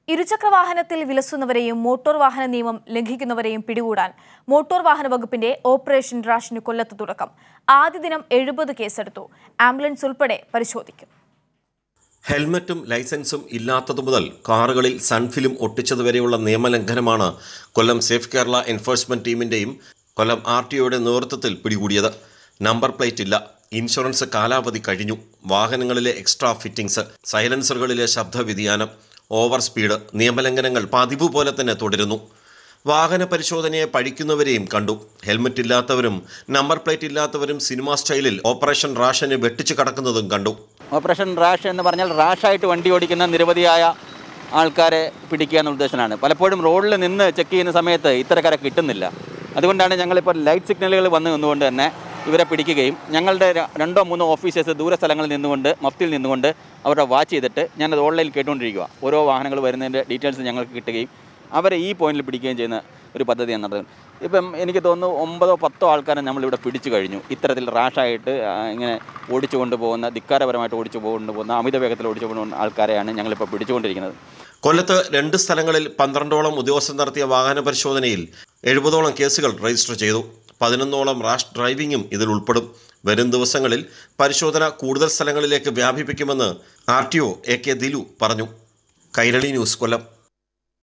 ഇരുചക്രവാഹനത്തിൽ വിലസുന്നവരെയും motor വാഹന നിയമം ലംഘിക്കുന്നവരെയും പിടികൂടാൻ മോട്ടോർ വാഹന വകുപ്പിന്റെ ഓപ്പറേഷൻ റാഷിന് കൊല്ലത്ത് തുടക്കം ആദ്യ ദിനം എഴുപത് കേസെടുത്തു ആംബുലൻസ് ഉൾപ്പെടെ പരിശോധിക്കും ഹെൽമറ്റും ലൈസൻസും ഇല്ലാത്തതു മുതൽ കാറുകളിൽ സൺഫിലും ഒട്ടിച്ചതുവരെയുള്ള നിയമലംഘനമാണ് കൊല്ലം സേഫ് കേരള എൻഫോഴ്സ്മെന്റ് ടീമിന്റെയും കൊല്ലം ആർ ടി ഒയുടെ നേതൃത്വത്തിൽ പിടികൂടിയത് നമ്പർ പ്ലേറ്റ് ഇല്ല ഇൻഷുറൻസ് കാലാവധി കഴിഞ്ഞു വാഹനങ്ങളിലെ എക്സ്ട്രാ ഫിറ്റിംഗ്സ് സൈലൻസറുകളിലെ ശബ്ദ വ്യതിയാനം ഓവർ സ്പീഡ് നിയമലംഘനങ്ങൾ പതിവ് പോലെ തന്നെ തുടരുന്നു വാഹന പരിശോധനയെ പഴിക്കുന്നവരെയും കണ്ടു ഹെൽമറ്റ് ഇല്ലാത്തവരും നമ്പർ പ്ലേറ്റ് ഇല്ലാത്തവരും സിനിമാ സ്റ്റൈലിൽ ഓപ്പറേഷൻ റാഷന് വെട്ടിച്ചു കടക്കുന്നതും കണ്ടു ഓപ്പറേഷൻ റാഷ് എന്ന് പറഞ്ഞാൽ റാഷായിട്ട് വണ്ടി ഓടിക്കുന്ന നിരവധിയായ ആൾക്കാരെ പിടിക്കുക എന്ന ഉദ്ദേശത്തിനാണ് പലപ്പോഴും റോഡിൽ നിന്ന് ചെക്ക് ചെയ്യുന്ന സമയത്ത് ഇത്തരക്കാരെ കിട്ടുന്നില്ല അതുകൊണ്ടാണ് ഞങ്ങളിപ്പോൾ ലൈറ്റ് സിഗ്നലുകൾ വന്ന് നിന്നുകൊണ്ട് തന്നെ ഇവരെ പിടിക്കുകയും ഞങ്ങളുടെ ര- രണ്ടോ മൂന്നോ ഓഫീസേഴ്സ് ദൂര സ്ഥലങ്ങളിൽ നിന്നുകൊണ്ട് മഫ്തിയിൽ നിന്നുകൊണ്ട് അവരുടെ വാച്ച് ചെയ്തിട്ട് ഞാനത് ഓൺലൈനിൽ കേട്ടുകൊണ്ടിരിക്കുക ഓരോ വാഹനങ്ങൾ വരുന്നതിൻ്റെ ഡീറ്റെയിൽസ് ഞങ്ങൾക്ക് കിട്ടുകയും അവരെ ഈ പോയിന്റിൽ പിടിക്കുകയും ചെയ്യുന്ന ഒരു പദ്ധതിയാണ് നടത്തുന്നത് ഇപ്പം എനിക്ക് തോന്നുന്നു ഒമ്പതോ പത്തോ ആൾക്കാരെ നമ്മളിവിടെ പിടിച്ചു കഴിഞ്ഞു ഇത്തരത്തിൽ റാഷായിട്ട് ആ, ഇങ്ങനെ ഓടിച്ചു കൊണ്ടുപോകുന്ന ധിക്കാരപരമായിട്ട് ഓടിച്ചു കൊണ്ടുപോകുന്ന അമിത വേഗത്തിൽ ഓടിച്ചു കൊണ്ടുപോകുന്ന ആൾക്കാരെയാണ് ഞങ്ങളിപ്പോൾ പിടിച്ചുകൊണ്ടിരിക്കുന്നത് കൊല്ലത്ത് രണ്ട് സ്ഥലങ്ങളിൽ പന്ത്രണ്ടോളം ഉദ്യോഗസ്ഥർ നടത്തിയ വാഹന പരിശോധനയിൽ എഴുപതോളം കേസുകൾ രജിസ്റ്റർ ചെയ്തു പതിനൊന്നോളം റാഷ് ഡ്രൈവിംഗും ഇതിൽ ഉൾപ്പെടും വരും ദിവസങ്ങളിൽ പരിശോധന കൂടുതൽ സ്ഥലങ്ങളിലേക്ക് വ്യാപിപ്പിക്കുമെന്ന് R T O A K Dilu പറഞ്ഞു കൈരളി ന്യൂസ് കൊല്ലം